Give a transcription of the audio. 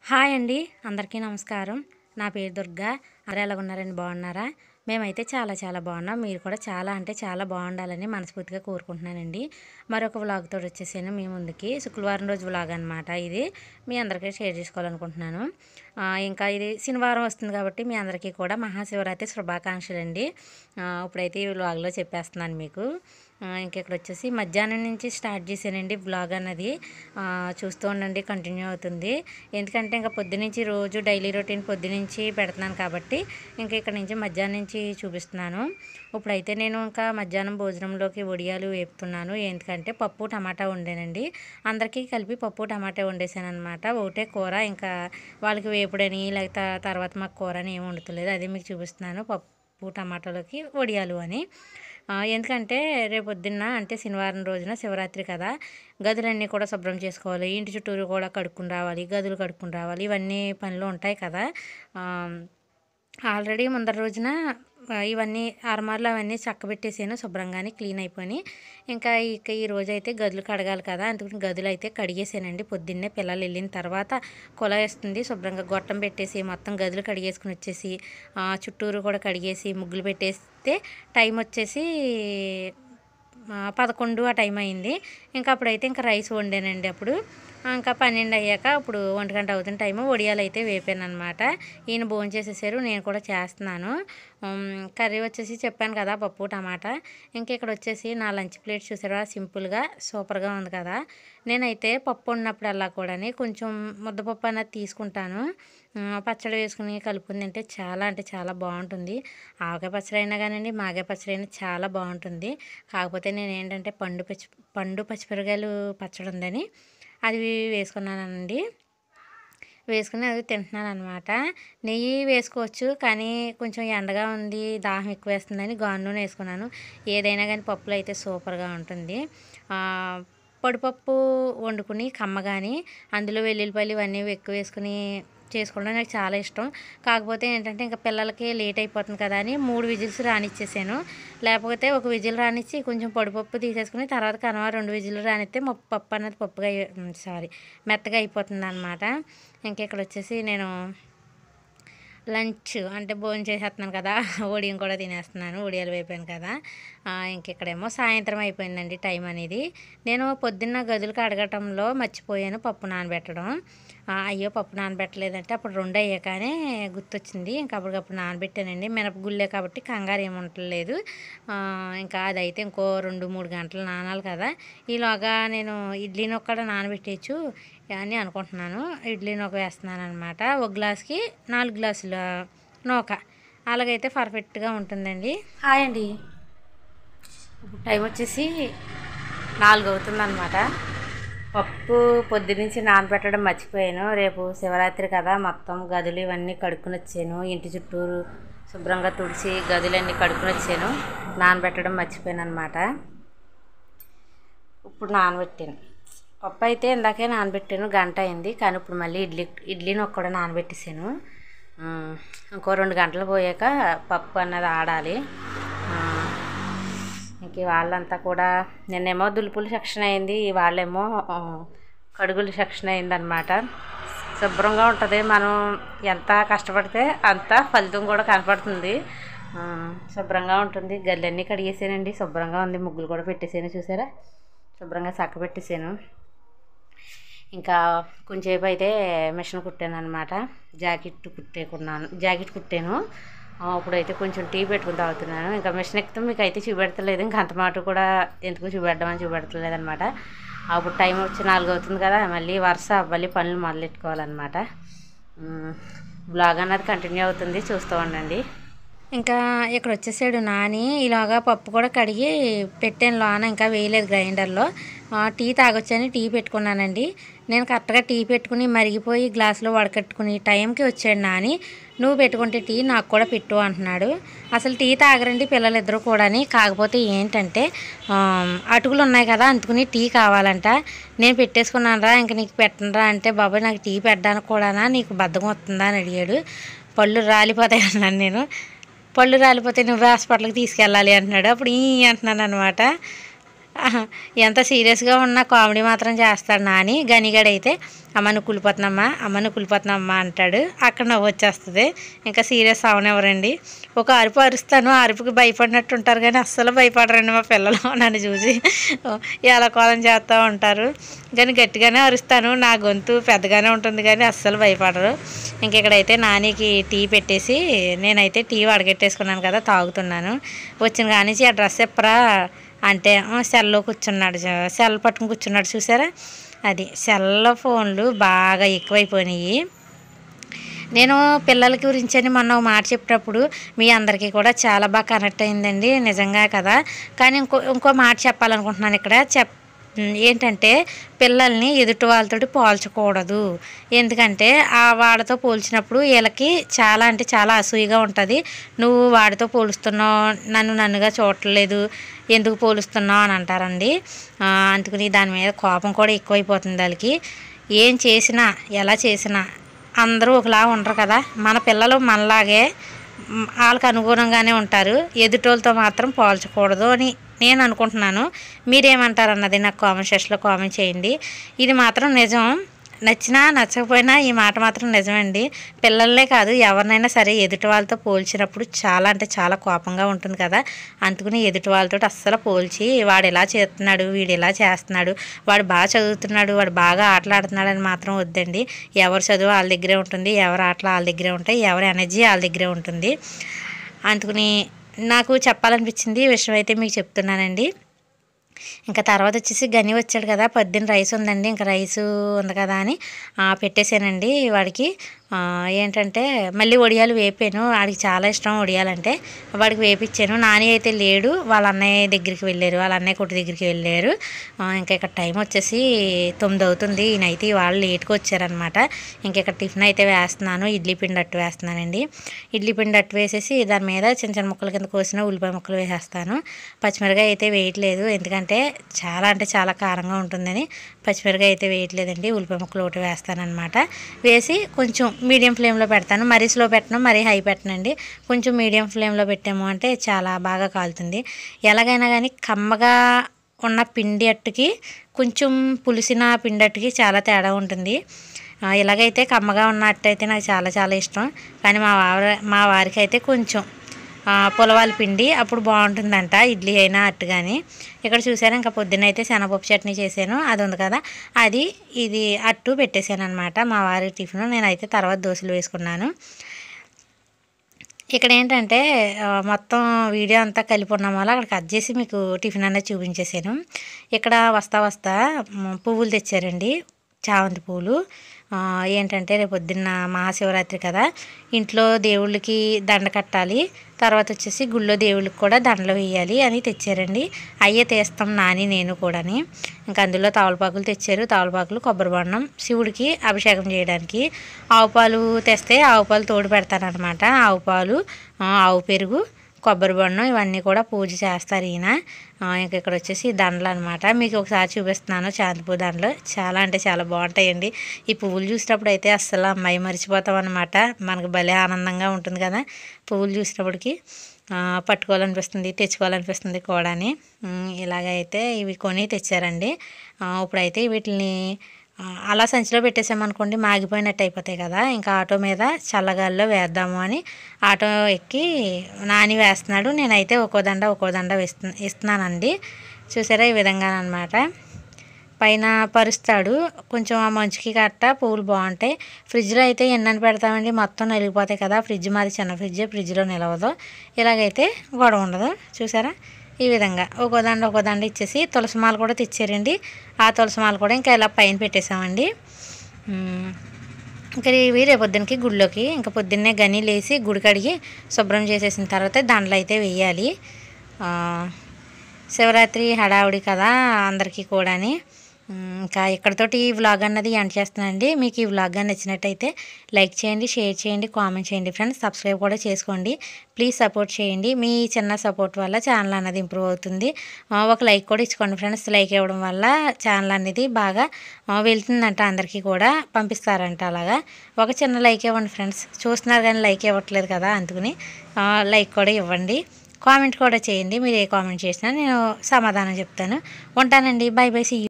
hi అండి అందరికీ నమస్కారం నా పేరు దుర్గా అందరూ ఎలా ఉన్నారండి బాగున్నారా మేమైతే చాలా చాలా బాగున్నాం మీరు కూడా చాలా అంటే చాలా బాగుండాలని మనస్ఫూర్తిగా కోరుకుంటున్నానండి మరొక వ్లాగ్ తోటి వచ్చేసాను మీ ముందుకి శుక్రవారం రోజు వ్లాగ్ అనమాట ఇది మీ అందరికీ షేర్ చేసుకోవాలనుకుంటున్నాను ఆ, ఇంకా ఇది శనివారం వస్తుంది కాబట్టి మీ అందరికీ కూడా మహాశివరాత్రి శుభాకాంక్షలు అండి ఆ, ఇప్పుడైతే ఈ వ్లాగ్లో చెప్పేస్తున్నాను మీకు ఆ, ఇంక ఇక్కడ వచ్చేసి మధ్యాహ్నం నుంచి స్టార్ట్ చేశానండి బ్లాగ్ అన్నది ఆ, చూస్తూ ఉండండి కంటిన్యూ అవుతుంది ఎందుకంటే ఇంకా పొద్దునుంచి రోజు డైలీ రొటీన్ పొద్దునుంచి పెడుతున్నాను కాబట్టి ఇంకా ఇక్కడ నుంచి మధ్యాహ్నం నుంచి చూపిస్తున్నాను ఇప్పుడైతే నేను ఇంకా మధ్యాహ్నం భోజనంలోకి వడియాలు వేపుతున్నాను ఎందుకంటే పప్పు టమాటా వండానండి అందరికీ కలిపి పప్పు టమాటా వండేసాను అనమాట ఒకటే కూర ఇంకా వాళ్ళకి వేపుడని లేకపోతే తర్వాత మాకు కూర అని ఏమి వండుతలేదు అదే మీకు చూపిస్తున్నాను పప్పు టమాటాలోకి వడియాలు అని ఆ, ఎందుకంటే రేపు పొద్దున్న అంటే శనివారం రోజున శివరాత్రి కదా గదులన్నీ కూడా శుభ్రం చేసుకోవాలి ఇంటి చుట్టూరు కూడా కడుక్కుని రావాలి గదులు కడుక్కుని రావాలి ఇవన్నీ పనులు ఉంటాయి కదా ఆ, ఆల్రెడీ ముందర రోజున ఆ, ఇవన్నీ అరమార్లు అవన్నీ చక్కబెట్టేసాను శుభ్రంగానే క్లీన్ అయిపోయి ఇంకా ఇక ఈ రోజు అయితే గదులు కడగాలి కదా అందుకని గదులు అయితే కడిగేసానండి పొద్దున్నే పిల్లలు వెళ్ళిన తర్వాత కొల వేస్తుంది శుభ్రంగా గొట్టం పెట్టేసి మొత్తం గదులు కడిగేసుకుని వచ్చేసి ఆ, చుట్టూరు కూడా కడిగేసి ముగ్గులు పెట్టేస్తే టైం వచ్చేసి ఆ, పదకొండు ఆ టైం అయింది ఇంకా అప్పుడైతే ఇంకా రైస్ వండానండి అప్పుడు ఆ, ఇంకా పన్నెండు అయ్యాక ఇప్పుడు ఒంటి గంట అవుతున్న టైము వడియాలు అయితే వేపాను అనమాట ఈయన భోజనం చేసేసారు నేను కూడా చేస్తున్నాను ఉమ్, కర్రీ వచ్చేసి చెప్పాను కదా పప్పు టమాటా ఇంకా ఇక్కడ వచ్చేసి నా లంచ్ ప్లేట్ చూసారా సింపుల్గా సూపర్గా ఉంది కదా నేనైతే పప్పు ఉన్నప్పుడల్లా కూడా కొంచెం ముద్దపప్పు అన్నది తీసుకుంటాను ఉమ్, పచ్చడి వేసుకుని కలుపుకుని తింటే చాలా అంటే చాలా బాగుంటుంది ఆవకాయ పచ్చడి అయినా కానివ్వండి మాగాయ పచ్చడి అయినా చాలా బాగుంటుంది కాకపోతే నేను ఏంటంటే పండు పచ్చి పండు పచ్చిమిరకాయలు పచ్చడి ఉందని అది వేసుకున్నానండి వేసుకుని అది తింటున్నాను అనమాట నెయ్యి వేసుకోవచ్చు కానీ కొంచెం ఎండగా ఉంది దాహం ఎక్కువ వేస్తుందని గాను నూనె వేసుకున్నాను ఏదైనా కానీ పప్పులో అయితే సూపర్గా ఉంటుంది ఆ, పొడిపప్పు వండుకుని కమ్మగాని అందులో వెల్లుల్లిపల్లి ఇవన్నీ ఎక్కువ వేసుకుని చేసుకోవడం నాకు చాలా ఇష్టం కాకపోతే ఏంటంటే ఇంకా పిల్లలకి లేట్ అయిపోతుంది కదా అని మూడు విజిల్స్ రానిచ్చేసాను లేకపోతే ఒక విజిల్ రానిచ్చి కొంచెం పొడిపప్పు తీసేసుకుని తర్వాత కనవ రెండు విజిల్ రానిస్తే మా పప్పు అన్నది పప్పుగా సారీ మెత్తగా అయిపోతుంది అనమాట ఇంకా ఇక్కడ వచ్చేసి నేను లంచ్ అంటే భోజనం చేసేస్తున్నాను కదా ఒడియం కూడా తినేస్తున్నాను ఒడియాలు అయిపోయాను కదా ఆ, ఇంకెక్కడేమో సాయంత్రం అయిపోయిందండి టైం అనేది నేను పొద్దున్న గదులు కడగటంలో మర్చిపోయాను పప్పు నానబెట్టడం ఆ, అయ్యో పప్పు నానబెట్టలేదంటే అప్పుడు రెండు అయ్యాకనే గుర్తొచ్చింది ఇంకా అప్పటికప్పుడు నానబెట్టానండి మినపగుళ్ళే కాబట్టి కంగారు ఏమి ఉండలేదు ఆ, ఇంకా అదైతే ఇంకో రెండు మూడు గంటలు నానాలి కదా ఈలోగా నేను ఇడ్లీని ఒక్కడ నానబెట్టేయచ్చు అని అనుకుంటున్నాను ఇడ్లీ నూక వేస్తున్నాను అనమాట ఒక గ్లాస్కి నాలుగు గ్లాసుల నూక అలాగైతే పర్ఫెక్ట్గా ఉంటుందండి హాయ్ అండి ఇప్పుడు టైం వచ్చేసి నాలుగు అవుతుందన్నమాట పప్పు పొద్దునుంచి నానబెట్టడం మర్చిపోయాను రేపు శివరాత్రి కదా మొత్తం గదులు ఇవన్నీ కడుక్కుని వచ్చాను ఇంటి చుట్టూరు శుభ్రంగా తుడిచి గదులన్నీ కడుక్కుని వచ్చాను నానబెట్టడం మర్చిపోయాను అనమాట ఇప్పుడు నానబెట్టాను పప్పు అయితే ఇందాకే నానబెట్టాను గంట అయింది కానీ ఇప్పుడు మళ్ళీ ఇడ్లీ ఇడ్లీని ఒక్కడ నానబెట్టేసాను ఆ, ఇంకో రెండు గంటలు పోయాక పప్పు అన్నది ఆడాలి ఆ, ఇంక వాళ్ళంతా కూడా నిన్నేమో దులుపుల సెక్షన్ అయింది వాళ్ళేమో ఆ, కడుగుల సెక్షన్ అయిందనమాట శుభ్రంగా ఉంటుంది మనం ఎంత కష్టపడితే అంత ఫలితం కూడా కనపడుతుంది ఆ, శుభ్రంగా ఉంటుంది గల్లన్నీ కడిగేసానండి శుభ్రంగా ఉంది ముగ్గులు కూడా పెట్టేసాను చూసారా శుభ్రంగా చక్క పెట్టేసాను ఇంకా కొంచెంసేపు అయితే మిషన్ కుట్టాను అనమాట జాకెట్ కుట్టేకున్నాను జాకెట్ కుట్టాను ఆ, ఇప్పుడైతే కొంచెం టీ పెట్టుకుని తాగుతున్నాను ఇంకా మిషన్ ఎక్కితే మీకు అయితే చూపెడతలేదు ఇంకా అంత మాట కూడా ఎందుకు చూపెట్టమని చూపెడతలేదు అనమాట అప్పుడు టైం వచ్చి నాలుగు అవుతుంది కదా మళ్ళీ వరుస మళ్ళీ పనులు మొదలెట్టుకోవాలన్నమాట బ్లాగ్ అన్నది కంటిన్యూ అవుతుంది చూస్తూ ఉండండి ఇంకా ఇక్కడ వచ్చేసాడు నాని ఇలాగా పప్పు కూడా కడిగి పెట్టాను లోన ఇంకా వేయలేదు గ్రైండర్లో ఆ, టీ తాగొచ్చని టీ పెట్టుకున్నానండి నేను కరెక్ట్గా టీ పెట్టుకుని మరిగిపోయి గ్లాసులో వడకట్టుకుని టైంకి వచ్చాడు నాని నువ్వు పెట్టుకుంటే టీ నాకు కూడా పెట్టు అంటున్నాడు అసలు టీ తాగరండి పిల్లలిద్దరూ కూడాని కాకపోతే ఏంటంటే ఆ, అటుకులు ఉన్నాయి కదా అందుకుని టీ కావాలంట నేను పెట్టేసుకున్నాను రా ఇంక నీకు పెట్టనరా అంటే బాబాయ్ నాకు టీ పెట్టడానికి కూడానా నీకు బద్ధకం వస్తుందా అని అడిగాడు పళ్ళు రాలిపోతాయి అన్నాను నేను పళ్ళు రాలిపోతే నువ్వు హాస్పిటల్కి తీసుకెళ్ళాలి అంటున్నాడు అప్పుడు ఈ అంటున్నాను అనమాట ఆహా, ఎంత సీరియస్గా ఉన్న కామెడీ మాత్రం చేస్తాడు నాని గనిగడైతే అమ్మ నువ్వు కులిపోతున్నామ్మా అమ్మ నువ్వు కులిపోతున్నామ్మా అంటాడు అక్కడ నవ్వు వచ్చేస్తుంది ఇంకా సీరియస్ అవనివ్వరండి ఒక అరుపు అరుస్తాను ఆ అరుపుకి భయపడినట్టు ఉంటారు కానీ అస్సలు భయపడరండి మా పిల్లలు నన్ను చూసి ఎలా కోలం చేస్తూ ఉంటారు కానీ గట్టిగానే అరుస్తాను నా గొంతు పెద్దగానే ఉంటుంది కానీ అస్సలు భయపడరు ఇంక ఇక్కడైతే నానికి టీ పెట్టేసి నేనైతే టీ వడగట్టేసుకున్నాను కదా తాగుతున్నాను వచ్చిన కానించి ఆ డ్రెస్ ఎప్పరా అంటే "ఆ, సెల్లో కూర్చున్నాడు చ- సెల్ పట్టుకుని కూర్చున్నాడు చూసారా అది సెల్ ఫోన్లు బాగా ఎక్కువైపోయినాయి నేను పిల్లల గురించి అని మొన్న ఒక మాట చెప్పినప్పుడు మీ అందరికీ కూడా చాలా బాగా కనెక్ట్ అయిందండి నిజంగా కదా కానీ ఇంకో ఇంకో మాట చెప్పాలనుకుంటున్నాను ఇక్కడ చెప్ ఏంటంటే పిల్లల్ని ఎదుటి వాళ్ళతోటి పోల్చకూడదు ఎందుకంటే ఆ వాడితో పోల్చినప్పుడు వీళ్ళకి చాలా అంటే చాలా అసూయగా ఉంటుంది నువ్వు వాడితో పోలుస్తున్నావు నన్ను నన్నుగా చూడట్లేదు ఎందుకు పోలుస్తున్నావు అని అంటారండి ఆ, అందుకని దాని మీద కోపం కూడా ఎక్కువైపోతుంది వాళ్ళకి ఏం చేసినా ఎలా చేసినా అందరూ ఒకలా ఉండరు కదా మన పిల్లలు మనలాగే మ్, వాళ్ళకి అనుగుణంగానే ఉంటారు ఎదుటోళ్ళతో మాత్రం పోల్చకూడదు అని నేను అనుకుంటున్నాను మీరేమంటారు అన్నది నాకు కామెంట్ సెక్షన్లో కామెంట్ చేయండి ఇది మాత్రం నిజం నచ్చినా నచ్చకపోయినా ఈ మాట మాత్రం నిజమండి పిల్లలనే కాదు ఎవరినైనా సరే ఎదుటి వాళ్ళతో పోల్చినప్పుడు చాలా అంటే చాలా కోపంగా ఉంటుంది కదా అందుకని ఎదుటి వాళ్ళతో అస్సలు పోల్చి వాడు ఎలా చేస్తున్నాడు వీడు ఎలా చేస్తున్నాడు వాడు బాగా చదువుతున్నాడు వాడు బాగా ఆటలాడుతున్నాడు అని మాత్రం వద్దండి ఎవరి చదువు వాళ్ళ దగ్గరే ఉంటుంది ఎవరి ఆటలు వాళ్ళ దగ్గరే ఉంటాయి ఎవరి ఎనర్జీ వాళ్ళ దగ్గరే ఉంటుంది అందుకని నాకు చెప్పాలనిపించింది ఈ విషయం అయితే మీకు చెప్తున్నానండి ఇంకా తర్వాత వచ్చేసి గని వచ్చాడు కదా పొద్దున్న రైస్ ఉందండి ఇంకా రైస్ ఉంది కదా అని ఆ, పెట్టేశానండి వాడికి ఆ, ఏంటంటే మళ్ళీ వడియాలు వేపాను వాడికి చాలా ఇష్టం వడియాలంటే వాడికి వేపించాను నాని అయితే లేడు వాళ్ళ అన్నయ్య దగ్గరికి వెళ్ళారు వాళ్ళ అన్నయ్య కొట్టు దగ్గరికి వెళ్ళారు ఆ, ఇంకా ఇక్కడ టైం వచ్చేసి తొమ్మిది అవుతుంది ఈయనైతే ఇవాళ లేట్గా వచ్చారనమాట ఇంక ఇక్కడ టిఫిన్ అయితే వేస్తున్నాను ఇడ్లీ పిండి అట్టు వేస్తున్నానండి ఇడ్లీ పిండి అట్టు వేసేసి దాని మీద చిన్న చిన్న ముక్కల కింద కోసిన ఉల్లిపాయ ముక్కలు వేసేస్తాను పచ్చిమిరకాయ అయితే వేయట్లేదు ఎందుకంటే చాలా అంటే చాలా కారంగా ఉంటుందని పచ్చిమిరకాయ అయితే వేయట్లేదండి ఉల్లిపాయ ముక్కలు ఒకటి వేస్తానన్నమాట వేసి కొంచెం మీడియం ఫ్లేమ్లో పెడతాను మరీ స్లో పెట్టను మరీ హై పెట్టనండి కొంచెం మీడియం ఫ్లేమ్లో పెట్టాము అంటే చాలా బాగా కాలుతుంది ఎలాగైనా కానీ కమ్మగా ఉన్న పిండి అట్టుకి కొంచెం పులిసిన పిండి అట్టుకి చాలా తేడా ఉంటుంది ఆ, ఇలాగైతే కమ్మగా ఉన్న అట్టు అయితే నాకు చాలా చాలా ఇష్టం కానీ మా వారి మా వారికి అయితే కొంచెం ఆ, పులవాల పిండి అప్పుడు బాగుంటుందంట ఇడ్లీ అయినా అట్టు కానీ ఇక్కడ చూసారా ఇంకా పొద్దున్న అయితే శనగపప్పు చట్నీ చేశాను అది ఉంది కదా అది ఇది అట్టు పెట్టేశాను అనమాట మా వారి టిఫిన్ నేనైతే తర్వాత దోశలు వేసుకున్నాను ఇక్కడ ఏంటంటే ఆ, మొత్తం వీడియో అంతా కలిపి ఉన్నాం వల్ల అక్కడ కట్ చేసి మీకు టిఫిన్ అనేది చూపించేసాను ఇక్కడ వస్తా వస్తా మ్, పువ్వులు తెచ్చారండి చామంతి పువ్వులు ఆ, ఏంటంటే రేపు పొద్దున్న మహాశివరాత్రి కదా ఇంట్లో దేవుళ్ళకి దండ కట్టాలి తర్వాత వచ్చేసి గుళ్ళో దేవుళ్ళకి కూడా దండలు వేయాలి అని తెచ్చారండి అయ్యే తీస్తాం నాని నేను కూడాని ఇంకా అందులో తవలపాకులు తెచ్చారు తవలపాకులు కొబ్బరి బొండం శివుడికి అభిషేకం చేయడానికి ఆవు పాలు తెస్తే ఆవు పాలు తోడు పెడతానమాట ఆవు పాలు ఆ, ఆవు పెరుగు కొబ్బరి బొండం ఇవన్నీ కూడా పూజ చేస్తారు ఈయన ఆ, ఇంక ఇక్కడ వచ్చేసి దండలు అనమాట మీకు ఒకసారి చూపిస్తున్నాను చాంతిపూ దండలు చాలా అంటే చాలా బాగుంటాయండి ఈ పువ్వులు చూసినప్పుడు అయితే అస్సలు అమ్మాయి మర్చిపోతాం అనమాట మనకు భలే ఆనందంగా ఉంటుంది కదా పువ్వులు చూసినప్పటికి ఆ, పట్టుకోవాలనిపిస్తుంది తెచ్చుకోవాలనిపిస్తుంది కూడాని ఉమ్, ఇలాగైతే ఇవి కొని తెచ్చారండి ఆ, ఇప్పుడైతే వీటిని ఆ, అలా సంచిలో పెట్టేసామనుకోండి మాగిపోయినట్టు అయిపోతాయి కదా ఇంకా ఆటో మీద చల్లగాల్లో వేద్దాము అని ఆటో ఎక్కి నాని వేస్తున్నాడు నేనైతే ఒక్కో దండ ఒక్కో దండ వేస్తు ఇస్తున్నానండి చూసారా ఈ విధంగా అనమాట పైన పరుస్తాడు కొంచెం ఆ మంచుకి గట్ట పువ్వులు బాగుంటాయి ఫ్రిడ్జ్లో అయితే ఎన్నని పెడతామండి మొత్తం నలిగిపోతాయి కదా ఫ్రిడ్జ్ మాది చిన్న ఫ్రిడ్జ్ ఫ్రిడ్జ్లో నిలవదు ఇలాగైతే గొడవ ఉండదు చూసారా ఈ విధంగా ఒక్కో దండ ఒక్కో దండ ఇచ్చేసి తులసి మాల కూడా తెచ్చారండి ఆ తులసి మాల కూడా ఇంకా ఇలా పైన పెట్టేసామండి ఉమ్, ఇంకా ఇవి రేపు పొద్దునకి గుడిలోకి ఇంకా పొద్దున్నే గని లేసి గుడి కడిగి శుభ్రం చేసేసిన తర్వాత దండలు అయితే వేయాలి ఆ, శివరాత్రి హడావుడి కదా అందరికీ కూడాని ఉమ్, ఇంకా ఇక్కడతోటి ఈ వ్లాగ్ అన్నది ఎండ్ చేస్తున్నానండి మీకు ఈ వ్లాగ్ కానీ నచ్చినట్టయితే లైక్ చేయండి షేర్ చేయండి కామెంట్ చేయండి ఫ్రెండ్స్ సబ్స్క్రైబ్ కూడా చేసుకోండి ప్లీజ్ సపోర్ట్ చేయండి మీ చిన్న సపోర్ట్ వల్ల ఛానల్ అనేది ఇంప్రూవ్ అవుతుంది ఆ, ఒక లైక్ కూడా ఇచ్చుకోండి ఫ్రెండ్స్ లైక్ ఇవ్వడం వల్ల ఛానల్ అనేది బాగా ఆ, వెళ్తుందంట అందరికీ కూడా పంపిస్తారంట అలాగా ఒక చిన్న లైక్ ఇవ్వండి ఫ్రెండ్స్ చూస్తున్నారు కానీ లైక్ ఇవ్వట్లేదు కదా అందుకని ఆ, లైక్ కూడా ఇవ్వండి కామెంట్ కూడా చేయండి మీరు ఏ కామెంట్ చేసినా నేను సమాధానం చెప్తాను ఉంటానండి బై బై సీ